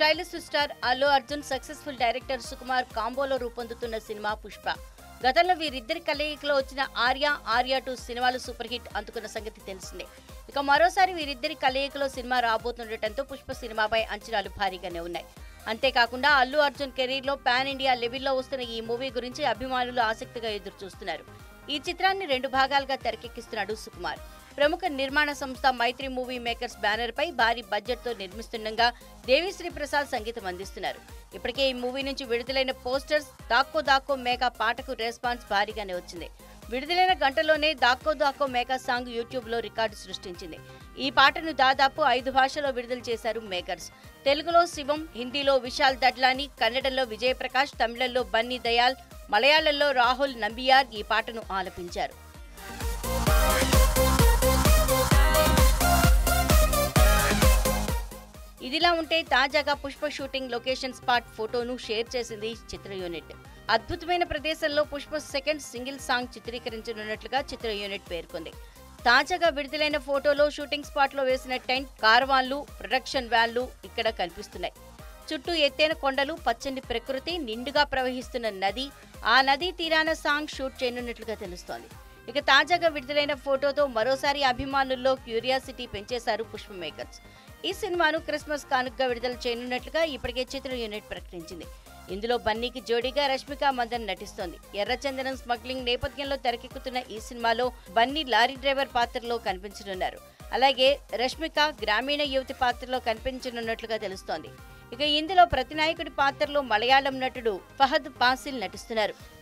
stylish star Allu Arjun successful director Sukumar కాంబోలో రూపొందుతున్న సినిమా పుష్ప గతంలో వీరిద్దరి కలయికలో వచ్చిన ఆర్య ఆర్య టూ సినిమాలు సూపర్ హిట్ అందుకున్న సంగతి తెలిసిందే ఇక మరోసారి వీరిద్దరి కలయికలో సినిమా రాబోతుండటంతో పుష్ప సినిమాపై అంచనాలు భారీగానే ఉన్నాయి అంతేకాకుండా అల్లు అర్జున్ కెరీర్ లో పాన్ ఇండియా లెవెల్లో వస్తున్న ఈ మూవీ గురించి అభిమానులు ఆసక్తిగా ఎదురు చూస్తున్నారు ఈ చిత్రాన్ని రెండు భాగాలుగా తెరకెక్కిస్తున్నాడు సుకుమార్ ప్రముఖ నిర్మాణ సంస్థ మైత్రి మూవీ మేకర్స్ బ్యానర్ పై భారీ బడ్జెట్ తో నిర్మిస్తుండగా దేవిశ్రీ ప్రసాద్ సంగీతం అందిస్తున్నారు ఇప్పటికే ఈ మూవీ నుంచి విడుదలైన పోస్టర్స్ దాక్కో దాక్కో మేకా పాటకు రెస్పాన్స్ భారీగానే వచ్చింది విడుదలైన గంటలోనే దాక్కో దాక్కో మేకా సాంగ్ యూట్యూబ్ లో రికార్డు సృష్టించింది ఈ పాటను దాదాపు ఐదు భాషల్లో విడుదల చేశారు మేకర్స్ తెలుగులో శివం హిందీలో విశాల్ దడ్లాని కన్నడంలో విజయప్రకాష్ తమిళంలో బన్నీ దయాల్ మలయాళంలో రాహుల్ నంబియార్ ఈ పాటను ఆలపించారు ఇదిలా ఉంటే తాజాగా పుష్ప షూటింగ్ లొకేషన్ స్పాట్ ఫోటోను షేర్ చేసింది చిత్ర యూనిట్ అద్భుతమైన ప్రదేశంలో పుష్ప సెకండ్ సింగిల్ సాంగ్ చిత్రీకరించనున్నట్లుగా చిత్ర యూనిట్ పేర్కొంది తాజాగా విడుదలైన ఫోటోలో షూటింగ్ స్పాట్ లో వేసిన టెంట్ కార్వాన్లు ప్రొడక్షన్ వ్యాన్లు ఇక్కడ కనిపిస్తున్నాయి చుట్టూ ఎత్తైన కొండలు పచ్చని ప్రకృతి నిండుగా ప్రవహిస్తున్న నది ఆ నదీ తీరాన సాంగ్ షూట్ చేయనున్నట్లుగా తెలుస్తోంది ఇక తాజాగా విడుదలైన ఫోటోతో మరోసారి అభిమానుల్లో క్యూరియాసిటీ పెంచేశారు పుష్ప మేకర్స్ ఈ సినిమాను క్రిస్మస్ కానుకగా విడుదల చేయనున్నట్లుగా ఇప్పటికే చిత్ర యూనిట్ ప్రకటించింది ఇందులో బన్నీకి జోడీగా రష్మిక మందన్ నటిస్తోంది ఎర్రచందనం స్మగ్లింగ్ నేపథ్యంలో తెరకెక్కుతున్న ఈ సినిమాలో బన్నీ లారీ డ్రైవర్ పాత్రలో కనిపించనున్నారు అలాగే రష్మిక గ్రామీణ యువతి పాత్రలో కనిపించనున్నట్లుగా తెలుస్తోంది ఇక ఇందులో ప్రతినాయకుడి పాత్రలో మలయాళం నటుడు ఫహద్ పాసిల్ నటిస్తున్నారు